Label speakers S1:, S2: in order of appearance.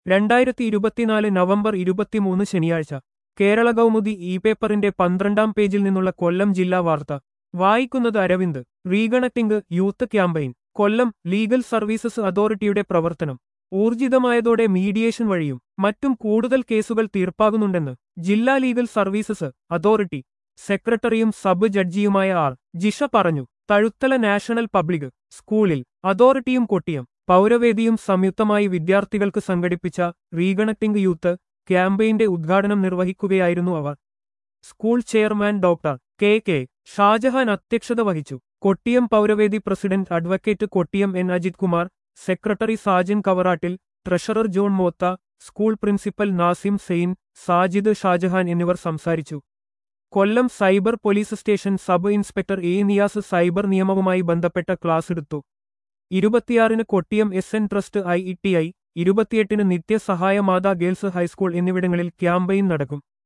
S1: രണ്ടായിരത്തി ഇരുപത്തിനാല് നവംബർ ഇരുപത്തിമൂന്ന് ശനിയാഴ്ച കേരള കൗമുദി ഇ പേപ്പറിന്റെ പന്ത്രണ്ടാം പേജിൽ നിന്നുള്ള കൊല്ലം ജില്ലാ വാർത്ത വായിക്കുന്നത് Aravind reconnecting youth campaign Kollam legal services അതോറിറ്റിയുടെ പ്രവർത്തനം ഊർജിതമായതോടെ മീഡിയേഷൻ വഴിയും മറ്റും കൂടുതൽ കേസുകൾ തീർപ്പാകുന്നുണ്ടെന്ന് ജില്ലാ ലീഗൽ സർവീസസ് അതോറിറ്റി സെക്രട്ടറിയും സബ് ജഡ്ജിയുമായ ആർ ജിഷ പറഞ്ഞു തഴുത്തല നാഷണൽ പബ്ലിക് സ്കൂളിൽ അതോറിറ്റിയും കൊട്ടിയം പൗരവേദിയും സംയുക്തമായി വിദ്യാർത്ഥികൾക്ക് സംഘടിപ്പിച്ച റീകണക്ടിംഗ് യൂത്ത് ക്യാമ്പയിന്റെ ഉദ്ഘാടനം നിർവഹിക്കുകയായിരുന്നു അവർ school chairman doctor K K Shajahan അധ്യക്ഷത വഹിച്ചു Kottiyam Pauravedi president advocate Kottiyam N Ajith Kumar secretary Sajan Kavarattil treasurer John Motha school principal Nasim Zain Sajid Shajahan എന്നിവർ സംസാരിച്ചു Kollam cyber police station sub inspector A Niyas cyber നിയമവുമായി ബന്ധപ്പെട്ട ക്ലാസ് എടുത്തു ഇരുപത്തിയാറിന് Kottiyam S N trust I E T I ഇരുപത്തിയെട്ടിന് നിത്യസഹായ മാതാ ഗേൾസ് ഹൈസ്കൂൾ എന്നിവിടങ്ങളിൽ ക്യാമ്പയിൻ നടക്കും